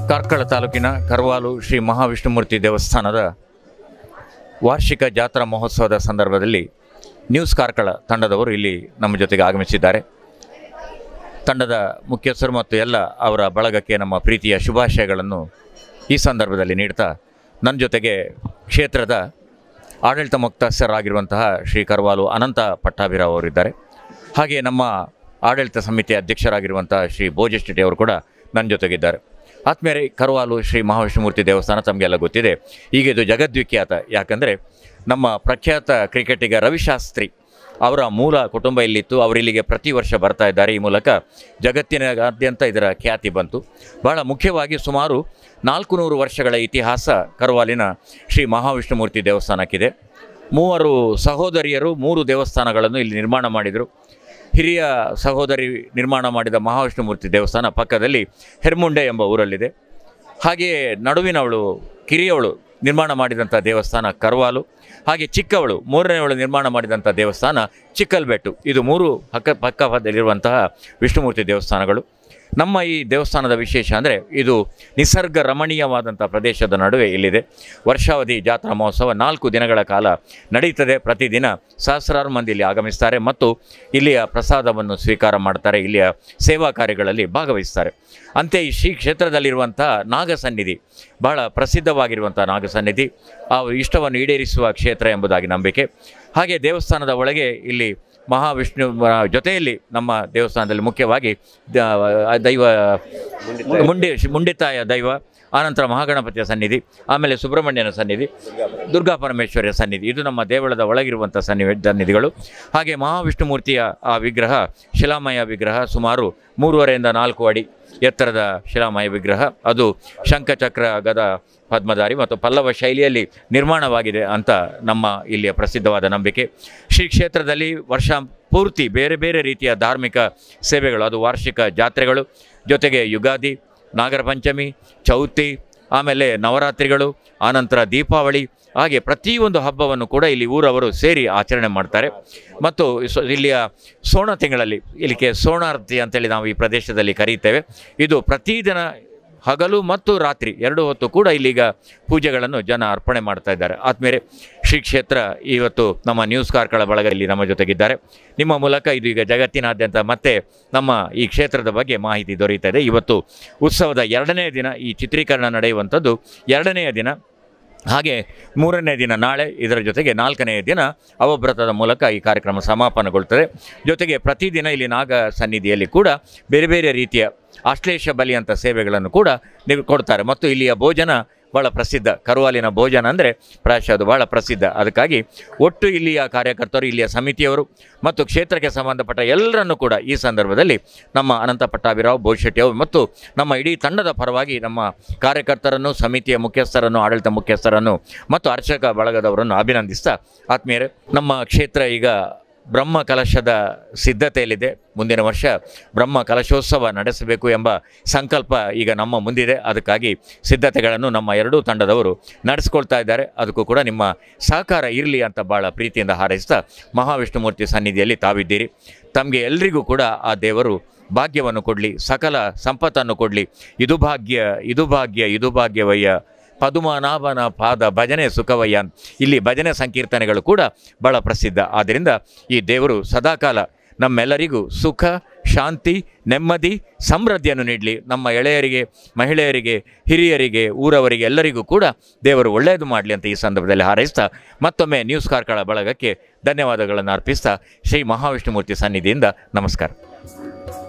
ಕಾರ್ಕಳ ತಾಲೂಕಿನ ಕರ್ವಾಲು ಶ್ರೀ ಮಹಾವಿಷ್ಣುಮೂರ್ತಿ ದೇವಸ್ಥಾನದ ವಾರ್ಷಿಕ ಜಾತ್ರಾ ಮಹೋತ್ಸವದ ಸಂದರ್ಭದಲ್ಲಿ ನ್ಯೂಸ್ ಕಾರ್ಕಳ ತಂಡದವರು ಇಲ್ಲಿ ನಮ್ಮ ಜೊತೆಗೆ ಆಗಮಿಸಿದ್ದಾರೆ ತಂಡದ ಮುಖ್ಯಸ್ಥರು ಮತ್ತು ಎಲ್ಲ ಅವರ ಬಳಗಕ್ಕೆ ನಮ್ಮ ಪ್ರೀತಿಯ ಶುಭಾಶಯಗಳನ್ನು ಈ ಸಂದರ್ಭದಲ್ಲಿ ನೀಡ್ತಾ ನನ್ನ ಜೊತೆಗೆ ಕ್ಷೇತ್ರದ ಆಡಳಿತ ಮುಕ್ತಸ್ಥರಾಗಿರುವಂತಹ ಶ್ರೀ ಕರ್ವಾಲು ಅನಂತ ಪಟ್ಟಾಭಿರಾವ್ ಅವರಿದ್ದಾರೆ ಹಾಗೆ ನಮ್ಮ ಆಡಳಿತ ಸಮಿತಿ ಅಧ್ಯಕ್ಷರಾಗಿರುವಂತಹ ಶ್ರೀ ಭೋಜಶೆಟ್ಟಿ ಅವರು ಕೂಡ ನನ್ನ ಜೊತೆಗಿದ್ದಾರೆ ಆತ್ಮೀಯರೇ ಕರ್ವಾಲು ಶ್ರೀ ಮಹಾವಿಷ್ಣುಮೂರ್ತಿ ದೇವಸ್ಥಾನ ತಮಗೆಲ್ಲ ಗೊತ್ತಿದೆ ಈಗ ಇದು ಜಗದ್ವಿಖ್ಯಾತ ಯಾಕಂದರೆ ನಮ್ಮ ಪ್ರಖ್ಯಾತ ಕ್ರಿಕೆಟಿಗ ರವಿಶಾಸ್ತ್ರಿ ಅವರ ಮೂಲ ಕುಟುಂಬ ಇಲ್ಲಿತ್ತು ಅವರು ಇಲ್ಲಿಗೆ ಪ್ರತಿ ವರ್ಷ ಬರ್ತಾ ಇದ್ದಾರೆ ಈ ಮೂಲಕ ಜಗತ್ತಿನಾದ್ಯಂತ ಇದರ ಖ್ಯಾತಿ ಬಂತು ಬಹಳ ಮುಖ್ಯವಾಗಿ ಸುಮಾರು ನಾಲ್ಕು ನೂರು ವರ್ಷಗಳ ಇತಿಹಾಸ ಕರ್ವಾಲಿನ ಶ್ರೀ ಮಹಾವಿಷ್ಣುಮೂರ್ತಿ ದೇವಸ್ಥಾನಕ್ಕಿದೆ ಮೂವರು ಸಹೋದರಿಯರು ಮೂರು ದೇವಸ್ಥಾನಗಳನ್ನು ಇಲ್ಲಿ ನಿರ್ಮಾಣ ಮಾಡಿದರು ಹಿರಿಯ ಸಹೋದರಿ ನಿರ್ಮಾಣ ಮಾಡಿದ ಮಹಾವಿಷ್ಣುಮೂರ್ತಿ ದೇವಸ್ಥಾನ ಪಕ್ಕದಲ್ಲಿ ಹೆರ್ಮುಂಡೆ ಎಂಬ ಊರಲ್ಲಿದೆ ಹಾಗೆಯೇ ನಡುವಿನವಳು ಕಿರಿಯವಳು ನಿರ್ಮಾಣ ಮಾಡಿದಂಥ ದೇವಸ್ಥಾನ ಕರ್ವಾಲು ಹಾಗೆ ಚಿಕ್ಕವಳು ಮೂರನೇವಳು ನಿರ್ಮಾಣ ಮಾಡಿದಂಥ ದೇವಸ್ಥಾನ ಚಿಕ್ಕಲ್ಬೆಟ್ಟು ಇದು ಮೂರು ಹಕ್ಕ ಪಕ್ಕದಲ್ಲಿರುವಂತಹ ವಿಷ್ಣುಮೂರ್ತಿ ದೇವಸ್ಥಾನಗಳು ನಮ್ಮ ಈ ದೇವಸ್ಥಾನದ ವಿಶೇಷ ಅಂದರೆ ಇದು ನಿಸರ್ಗ ರಮಣೀಯವಾದಂಥ ಪ್ರದೇಶದ ನಡುವೆ ಇಲ್ಲಿದೆ ವರ್ಷಾವಧಿ ಜಾತ್ರಾ ಮಹೋತ್ಸವ ನಾಲ್ಕು ದಿನಗಳ ಕಾಲ ನಡೀತದೆ ಪ್ರತಿದಿನ ಸಹಸ್ರಾರು ಮಂದಿ ಇಲ್ಲಿ ಆಗಮಿಸ್ತಾರೆ ಮತ್ತು ಇಲ್ಲಿಯ ಪ್ರಸಾದವನ್ನು ಸ್ವೀಕಾರ ಮಾಡ್ತಾರೆ ಇಲ್ಲಿಯ ಸೇವಾ ಕಾರ್ಯಗಳಲ್ಲಿ ಭಾಗವಹಿಸ್ತಾರೆ ಅಂತೆ ಈ ಶ್ರೀ ಕ್ಷೇತ್ರದಲ್ಲಿರುವಂಥ ನಾಗಸನ್ನಿಧಿ ಬಹಳ ಪ್ರಸಿದ್ಧವಾಗಿರುವಂಥ ನಾಗಸನ್ನಿಧಿ ಆ ಇಷ್ಟವನ್ನು ಈಡೇರಿಸುವ ಕ್ಷೇತ್ರ ಎಂಬುದಾಗಿ ನಂಬಿಕೆ ಹಾಗೆ ದೇವಸ್ಥಾನದ ಒಳಗೆ ಇಲ್ಲಿ ಮಹಾವಿಷ್ಣು ಆ, ಜೊತೆಯಲ್ಲಿ ನಮ್ಮ ದೇವಸ್ಥಾನದಲ್ಲಿ ಮುಖ್ಯವಾಗಿ ದ- ದೈವ ಮುಂಡಿ ಮುಂಡಿತಾಯ ದೈವ ಆನಂತರ ಮಹಾಗಣಪತಿಯ ಸನ್ನಿಧಿ ಆಮೇಲೆ ಸುಬ್ರಹ್ಮಣ್ಯನ ಸನ್ನಿಧಿ ದುರ್ಗಾ ಪರಮೇಶ್ವರಿಯ ಸನ್ನಿಧಿ ಇದು ನಮ್ಮ ದೇವಳದ ಒಳಗಿರುವಂಥ ಸನ್ನಿವೆ ಸನ್ನಿಧಿಗಳು ಹಾಗೆ ಮಹಾವಿಷ್ಣುಮೂರ್ತಿಯ ಆ ವಿಗ್ರಹ ಶಿಲಾಮಯ ವಿಗ್ರಹ ಸುಮಾರು ಮೂರುವರೆಯಿಂದ ನಾಲ್ಕು ಅಡಿ ಎತ್ತರದ ಶಿಲಾಮಯ ವಿಗ್ರಹ ಅದು ಶಂಖಚಕ್ರ ಗದ ಪದ್ಮಧಾರಿ ಮತ್ತು ಪಲ್ಲವ ಶೈಲಿಯಲ್ಲಿ ನಿರ್ಮಾಣವಾಗಿದೆ ಅಂತ ನಮ್ಮ ಇಲ್ಲಿಯ ಪ್ರಸಿದ್ಧವಾದ ನಂಬಿಕೆ ಶ್ರೀ ಕ್ಷೇತ್ರದಲ್ಲಿ ವರ್ಷ ಪೂರ್ತಿ ಬೇರೆ ಬೇರೆ ರೀತಿಯ ಧಾರ್ಮಿಕ ಸೇವೆಗಳು ಅದು ವಾರ್ಷಿಕ ಜಾತ್ರೆಗಳು ಜೊತೆಗೆ ಯುಗಾದಿ ನಾಗರ ಪಂಚಮಿ ಚೌತಿ ಆಮೇಲೆ ನವರಾತ್ರಿಗಳು ಆನಂತರ ದೀಪಾವಳಿ ಹಾಗೆ ಪ್ರತಿಯೊಂದು ಹಬ್ಬವನ್ನು ಕೂಡ ಇಲ್ಲಿ ಊರವರು ಸೇರಿ ಆಚರಣೆ ಮಾಡ್ತಾರೆ ಮತ್ತು ಸೊ- ಇಲ್ಲಿಯ ಸೋಣ ತಿಂಗಳಲ್ಲಿ ಇಲ್ಲಿಗೆ ಸೋಣಾರ್ತಿ ಅಂತೇಳಿ ನಾವು ಈ ಪ್ರದೇಶದಲ್ಲಿ ಕರೀತೇವೆ ಇದು ಪ್ರತಿದಿನ ಹಗಲು ಮತ್ತು ರಾತ್ರಿ ಎರಡು ಹೊತ್ತು ಕೂಡ ಇಲ್ಲಿಗ ಪೂಜೆಗಳನ್ನು ಜನ ಅರ್ಪಣೆ ಮಾಡ್ತಾ ಇದ್ದಾರೆ ಆದ್ಮೇಲೆ ಶ್ರೀ ಕ್ಷೇತ್ರ ಇವತ್ತು ನಮ್ಮ ನ್ಯೂಸ್ ಕಾರ್ಕಳ ಬಳಗ ಇಲ್ಲಿ ನಮ್ಮ ಜೊತೆಗಿದ್ದಾರೆ ನಿಮ್ಮ ಮೂಲಕ ಇದು ಈಗ ಜಗತ್ತಿನಾದ್ಯಂತ ಮತ್ತೆ ನಮ್ಮ ಈ ಕ್ಷೇತ್ರದ ಬಗ್ಗೆ ಮಾಹಿತಿ ದೊರೆಯುತ್ತಾ ಇದೆ ಇವತ್ತು ಉತ್ಸವದ ಎರಡನೇ ದಿನ ಈ ಚಿತ್ರೀಕರಣ ನಡೆಯುವಂಥದ್ದು ಎರಡನೆಯ ದಿನ ಹಾಗೆ ಮೂರನೇ ದಿನ ನಾಳೆ ಇದರ ಜೊತೆಗೆ ನಾಲ್ಕನೆಯ ದಿನ ಅವಭ್ರತದ ಮೂಲಕ ಈ ಕಾರ್ಯಕ್ರಮ ಸಮಾಪನಗೊಳ್ತದೆ ಜೊತೆಗೆ ಪ್ರತಿದಿನ ಇಲ್ಲಿ ನಾಗ ಸನ್ನಿಧಿಯಲ್ಲಿ ಕೂಡ ಬೇರೆ ಬೇರೆ ರೀತಿಯ ಆಶ್ಲೇಷ ಬಲಿ ಅಂತ ಸೇವೆಗಳನ್ನು ಕೂಡ ನೀವು ಕೊಡ್ತಾರೆ ಮತ್ತು ಇಲ್ಲಿಯ ಭೋಜನ ಭಾಳ ಪ್ರಸಿದ್ಧ ಕರುವಾಲಿನ ಭೋಜನ ಅಂದರೆ ಪ್ರಾಯಶಃ ಅದು ಭಾಳ ಪ್ರಸಿದ್ಧ ಅದಕ್ಕಾಗಿ ಒಟ್ಟು ಇಲ್ಲಿಯ ಕಾರ್ಯಕರ್ತರು ಇಲ್ಲಿಯ ಸಮಿತಿಯವರು ಮತ್ತು ಕ್ಷೇತ್ರಕ್ಕೆ ಸಂಬಂಧಪಟ್ಟ ಎಲ್ಲರನ್ನೂ ಕೂಡ ಈ ಸಂದರ್ಭದಲ್ಲಿ ನಮ್ಮ ಅನಂತ ಪಟ್ಟಾಭಿರಾವ್ ಬೋಶೆಟ್ಟಿ ಅವರು ಮತ್ತು ನಮ್ಮ ಇಡೀ ತಂಡದ ಪರವಾಗಿ ನಮ್ಮ ಕಾರ್ಯಕರ್ತರನ್ನು ಸಮಿತಿಯ ಮುಖ್ಯಸ್ಥರನ್ನು ಆಡಳಿತ ಮುಖ್ಯಸ್ಥರನ್ನು ಮತ್ತು ಅರ್ಚಕ ಬಳಗದವರನ್ನು ಅಭಿನಂದಿಸ್ತಾ ಆತ್ಮೀಯರೇ ನಮ್ಮ ಕ್ಷೇತ್ರ ಈಗ ಬ್ರಹ್ಮ ಕಲಶದ ಸಿದ್ಧತೆಯಲ್ಲಿದೆ ಮುಂದಿನ ವರ್ಷ ಬ್ರಹ್ಮ ಕಲಶೋತ್ಸವ ನಡೆಸಬೇಕು ಎಂಬ ಸಂಕಲ್ಪ ಈಗ ನಮ್ಮ ಮುಂದಿದೆ ಅದಕ್ಕಾಗಿ ಸಿದ್ಧತೆಗಳನ್ನು ನಮ್ಮ ಎರಡೂ ತಂಡದವರು ನಡೆಸ್ಕೊಳ್ತಾ ಇದ್ದಾರೆ ಅದಕ್ಕೂ ಕೂಡ ನಿಮ್ಮ ಸಹಕಾರ ಇರಲಿ ಅಂತ ಭಾಳ ಪ್ರೀತಿಯಿಂದ ಹಾರೈಸ್ತಾ ಮಹಾವಿಷ್ಣುಮೂರ್ತಿ ಸನ್ನಿಧಿಯಲ್ಲಿ ತಾವಿದ್ದೀರಿ ತಮಗೆ ಎಲ್ರಿಗೂ ಕೂಡ ಆ ದೇವರು ಭಾಗ್ಯವನ್ನು ಕೊಡಲಿ ಸಕಲ ಸಂಪತ್ತನ್ನು ಕೊಡಲಿ ಇದು ಭಾಗ್ಯ ಇದು ಭಾಗ್ಯ ಇದು ಭಾಗ್ಯವಯ್ಯ ಪದುಮನಾಭನ ಪಾದ ಭಜನೆ ಸುಖವಯ್ಯ ಅಂತ. ಇಲ್ಲಿ ಭಜನೆ ಸಂಕೀರ್ತನೆಗಳು ಕೂಡ ಬಹಳ ಪ್ರಸಿದ್ಧ ಆದ್ದರಿಂದ ಈ ದೇವರು ಸದಾಕಾಲ ನಮ್ಮೆಲ್ಲರಿಗೂ ಸುಖ ಶಾಂತಿ ನೆಮ್ಮದಿ ಸಮೃದ್ಧಿಯನ್ನು ನೀಡಲಿ ನಮ್ಮ ಎಳೆಯರಿಗೆ ಮಹಿಳೆಯರಿಗೆ ಹಿರಿಯರಿಗೆ ಊರವರಿಗೆ ಎಲ್ಲರಿಗೂ ಕೂಡ ದೇವರು ಒಳ್ಳೆಯದು ಮಾಡಲಿ ಅಂತ ಈ ಸಂದರ್ಭದಲ್ಲಿ ಹಾರೈಸ್ತಾ ಮತ್ತೊಮ್ಮೆ ನ್ಯೂಸ್ ಕಾರ್ಕಳ ಬಳಗಕ್ಕೆ ಧನ್ಯವಾದಗಳನ್ನು ಅರ್ಪಿಸ್ತಾ ಶ್ರೀ ಮಹಾವಿಷ್ಣುಮೂರ್ತಿ ಸನ್ನಿಧಿಯಿಂದ ನಮಸ್ಕಾರ